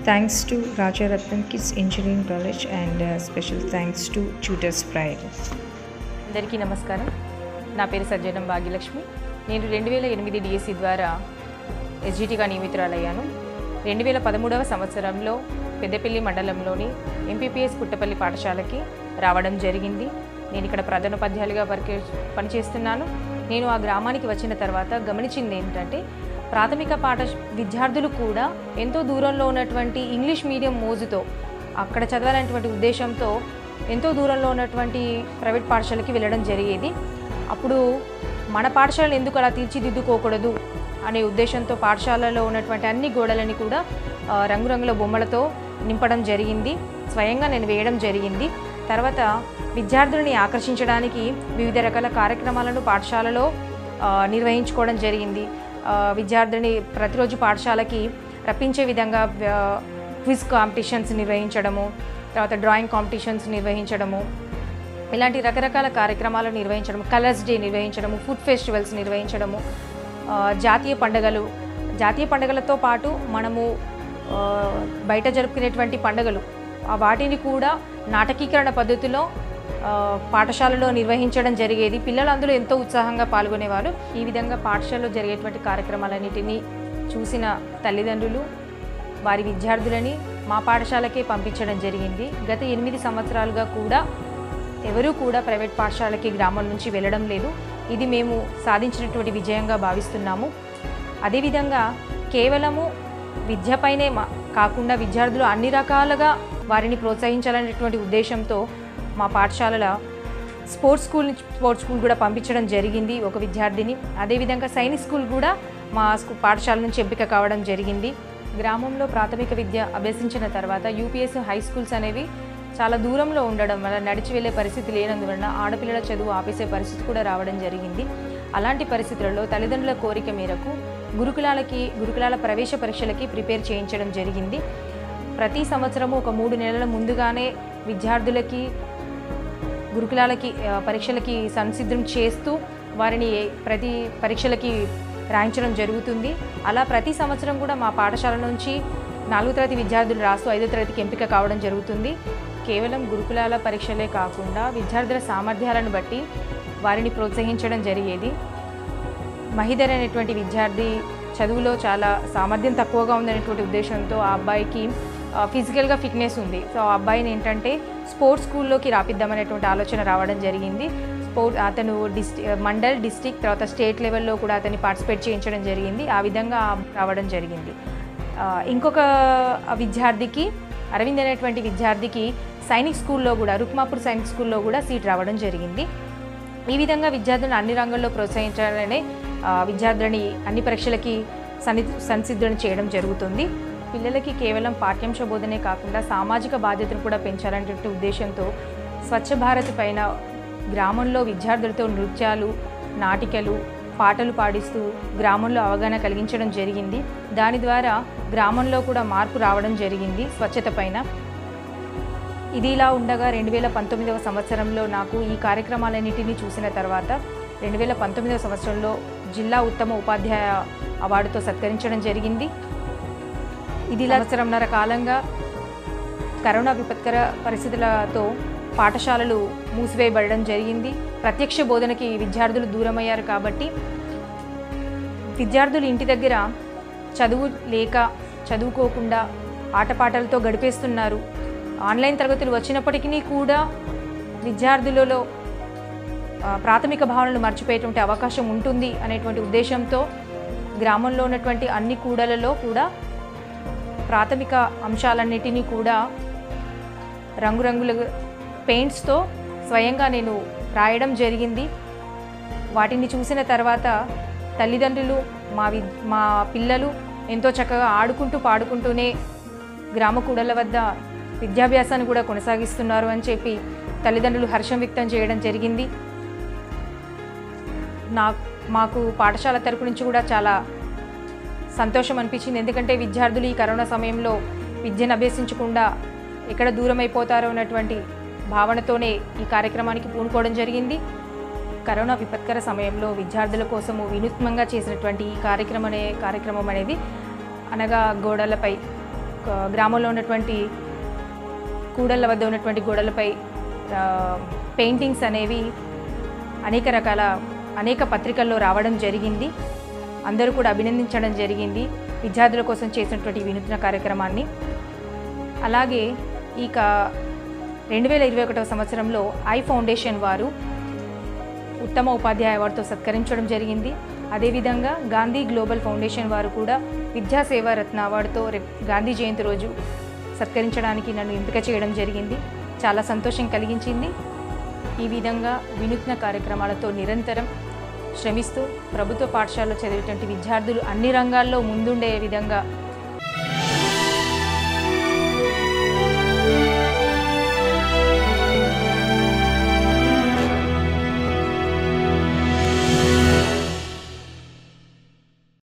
Thanks to Rajaratnam Kids Engineering College and uh, special thanks to Tutors Pride. అందరికీ నమస్కారం నా పేరు సజ్జనం భాగ్యలక్ష్మి నేను రెండు వేల ఎనిమిది డిఎస్సి ద్వారా ఎస్జిటిగా నియమితురాలయ్యాను రెండు వేల పదమూడవ సంవత్సరంలో పెద్దపల్లి మండలంలోని ఎంపీపీఎస్ పుట్టపల్లి పాఠశాలకి రావడం జరిగింది నేను ఇక్కడ ప్రధానోపాధ్యాయులుగా వర్క్ పనిచేస్తున్నాను నేను ఆ గ్రామానికి వచ్చిన తర్వాత గమనించింది ఏంటంటే ప్రాథమిక పాఠ విద్యార్థులు కూడా ఎంతో దూరంలో ఉన్నటువంటి ఇంగ్లీష్ మీడియం మోజుతో అక్కడ చదవాలనేటువంటి ఉద్దేశంతో ఎంతో దూరంలో ఉన్నటువంటి ప్రైవేట్ పాఠశాలకి వెళ్ళడం జరిగేది అప్పుడు మన పాఠశాలను ఎందుకు అలా తీర్చిదిద్దుకోకూడదు అనే ఉద్దేశంతో పాఠశాలలో ఉన్నటువంటి అన్ని గోడలని కూడా ఆ, రంగురంగుల బొమ్మలతో నింపడం జరిగింది స్వయంగా నేను వేయడం జరిగింది తర్వాత విద్యార్థులని ఆకర్షించడానికి వివిధ రకాల కార్యక్రమాలను పాఠశాలలో ఆ, నిర్వహించుకోవడం జరిగింది ఆ, విద్యార్థిని ప్రతిరోజు పాఠశాలకి రప్పించే విధంగా వ్య- క్విజ్ కాంపిటీషన్స్ నిర్వహించడము తర్వాత డ్రాయింగ్ కాంపిటీషన్స్ నిర్వహించడము ఇలాంటి రకరకాల కార్యక్రమాలు నిర్వహించడం కలర్స్ డే నిర్వహించడము ఫుడ్ ఫెస్టివల్స్ నిర్వహించడము ఆ, జాతీయ పండుగలు జాతీయ పండుగలతో పాటు మనము ఆ, బయట జరుపుకునేటువంటి పండుగలు ఆ వాటిని కూడా నాటకీకరణ పద్ధతిలో ఆ, పాఠశాలలో నిర్వహించడం జరిగేది పిల్లలు అందులో ఎంతో ఉత్సాహంగా పాల్గొనేవారు ఈ విధంగా పాఠశాలలో జరిగేటువంటి కార్యక్రమాలన్నిటినీ చూసిన తల్లిదండ్రులు వారి విద్యార్థులని మా పాఠశాలకే పంపించడం జరిగింది గత ఎనిమిది సంవత్సరాలుగా కూడా ఎవరూ కూడా ప్రైవేట్ పాఠశాలకి గ్రామం నుంచి వెళ్ళడం లేదు ఇది మేము సాధించినటువంటి విజయంగా భావిస్తున్నాము అదేవిధంగా కేవలము విద్యపైనే మా కాకుండా విద్యార్థులు అన్ని రకాలుగా వారిని ప్రోత్సహించాలనేటువంటి ఉద్దేశంతో మా పాఠశాలల స్పోర్ట్స్ స్కూల్ నుంచి స్పోర్ట్స్ స్కూల్ కూడా పంపించడం జరిగింది ఒక విద్యార్థిని అదేవిధంగా సైనిక్ స్కూల్ కూడా మా స్కూ పాఠశాల నుంచి ఎంపిక కావడం జరిగింది గ్రామంలో ప్రాథమిక విద్య అభ్యసించిన తర్వాత యూపీఎస్ హై స్కూల్స్ అనేవి చాలా దూరంలో ఉండడం వల్ల నడిచి వెళ్ళే పరిస్థితి లేనందువలన ఆడపిల్లల చదువు ఆపేసే పరిస్థితి కూడా రావడం జరిగింది అలాంటి పరిస్థితులలో తల్లిదండ్రుల కోరిక మేరకు గురుకులాలకి గురుకులాల ప్రవేశ పరీక్షలకి ప్రిపేర్ చేయించడం జరిగింది ప్రతి సంవత్సరము ఒక మూడు నెలల ముందుగానే విద్యార్థులకి గురుకులాలకి ఆ, పరీక్షలకి సంసిద్ధం చేస్తూ వారిని ప్రతి పరీక్షలకి రాయించడం జరుగుతుంది అలా ప్రతి సంవత్సరం కూడా మా పాఠశాల నుంచి నాలుగో తరగతి విద్యార్థులు రాస్తూ ఐదో తరగతికి ఎంపిక కావడం జరుగుతుంది కేవలం గురుకులాల పరీక్షలే కాకుండా విద్యార్థుల సామర్థ్యాలను బట్టి వారిని ప్రోత్సహించడం జరిగేది మహిధర్ అనేటువంటి విద్యార్థి చదువులో చాలా సామర్థ్యం తక్కువగా ఉందనేటువంటి ఉద్దేశంతో ఆ అబ్బాయికి ఆ, ఫిజికల్గా ఫిట్నెస్ ఉంది సో ఆ అబ్బాయిని ఏంటంటే స్పోర్ట్స్ స్కూల్లోకి రాపిద్దామనేటువంటి ఆలోచన రావడం జరిగింది స్పోర్ట్ అతను డిస్టి మండల్ డిస్టిక్ తర్వాత స్టేట్ లెవెల్లో కూడా అతన్ని పార్టిసిపేట్ చేయించడం జరిగింది ఆ విధంగా రావడం జరిగింది ఆ, ఇంకొక విద్యార్థికి అరవింద్ అనేటువంటి విద్యార్థికి సైనిక్ స్కూల్లో కూడా రుక్మాపూర్ సైనిక్ స్కూల్లో కూడా సీట్ రావడం జరిగింది ఈ విధంగా విద్యార్థులను అన్ని రంగాల్లో ప్రోత్సహించాలనే ఆ, విద్యార్థులని అన్ని పరీక్షలకి సన్ని సంసిద్ధులను చేయడం జరుగుతుంది పిల్లలకి కేవలం పాఠ్యాంశ బోధనే కాకుండా సామాజిక బాధ్యతను కూడా పెంచాలనేటువంటి ఉద్దేశంతో స్వచ్ఛ భారత్ పైన గ్రామంలో విద్యార్థులతో నృత్యాలు నాటికలు పాటలు పాడిస్తూ గ్రామంలో అవగాహన కలిగించడం జరిగింది దాని ద్వారా గ్రామంలో కూడా మార్పు రావడం జరిగింది స్వచ్ఛత పైన ఇది ఇలా ఉండగా రెండు వేల పంతొమ్మిదవ సంవత్సరంలో నాకు ఈ కార్యక్రమాలన్నింటినీ చూసిన తర్వాత రెండు వేల పంతొమ్మిదవ సంవత్సరంలో జిల్లా ఉత్తమ ఉపాధ్యాయ అవార్డుతో సత్కరించడం జరిగింది ఇది ఇలా సంవత్సరంన్నర కాలంగా కరోనా విపత్కర పరిస్థితులతో పాఠశాలలు మూసివేయబడడం జరిగింది ప్రత్యక్ష బోధనకి విద్యార్థులు దూరమయ్యారు కాబట్టి విద్యార్థులు ఇంటి దగ్గర చదువు లేక చదువుకోకుండా ఆటపాటలతో గడిపేస్తున్నారు ఆన్లైన్ తరగతులు వచ్చినప్పటికీ కూడా విద్యార్థులలో ఆ, ప్రాథమిక భావనలు మర్చిపోయేటువంటి అవకాశం ఉంటుంది అనేటువంటి ఉద్దేశంతో గ్రామంలో ఉన్నటువంటి అన్ని కూడలలో కూడా ప్రాథమిక అంశాలన్నిటినీ కూడా రంగురంగుల పెయింట్స్తో స్వయంగా నేను రాయడం జరిగింది వాటిని చూసిన తర్వాత తల్లిదండ్రులు మా వి మా పిల్లలు ఎంతో చక్కగా ఆడుకుంటూ పాడుకుంటూనే గ్రామ కూడల వద్ద విద్యాభ్యాసాన్ని కూడా కొనసాగిస్తున్నారు అని చెప్పి తల్లిదండ్రులు హర్షం వ్యక్తం చేయడం జరిగింది నా మాకు పాఠశాల తరపు నుంచి కూడా చాలా సంతోషం అనిపించింది ఎందుకంటే విద్యార్థులు ఈ కరోనా సమయంలో విద్యను అభ్యసించకుండా ఎక్కడ దూరం అయిపోతారో అన్నటువంటి భావనతోనే ఈ కార్యక్రమానికి పూనుకోవడం జరిగింది కరోనా విపత్కర సమయంలో విద్యార్థుల కోసము వినూత్నంగా చేసినటువంటి ఈ కార్యక్రమం అనే కార్యక్రమం అనేది అనగా గోడలపై ఆ, గ్రామంలో ఉన్నటువంటి కూడళ్ళ వద్ద ఉన్నటువంటి గోడలపై ఆ, పెయింటింగ్స్ అనేవి అనేక రకాల అనేక పత్రికల్లో రావడం జరిగింది అందరూ కూడా అభినందించడం జరిగింది విద్యార్థుల కోసం చేసినటువంటి ఈ వినూత్న కార్యక్రమాన్ని అలాగే ఇక రెండు వేల ఇరవై ఒకటవ సంవత్సరంలో ఐ ఫౌండేషన్ వారు ఉత్తమ ఉపాధ్యాయ అవార్డుతో సత్కరించడం జరిగింది అదేవిధంగా గాంధీ గ్లోబల్ ఫౌండేషన్ వారు కూడా విద్యాసేవ రత్న అవార్డుతో రేపు గాంధీ జయంతి రోజు సత్కరించడానికి నన్ను ఎంపిక చేయడం జరిగింది చాలా సంతోషం కలిగించింది ఈ విధంగా వినూత్న కార్యక్రమాలతో నిరంతరం శ్రమిస్తూ ప్రభుత్వ పాఠశాలలో చదివేటువంటి విద్యార్థులు అన్ని రంగాల్లో ముందుండే విధంగా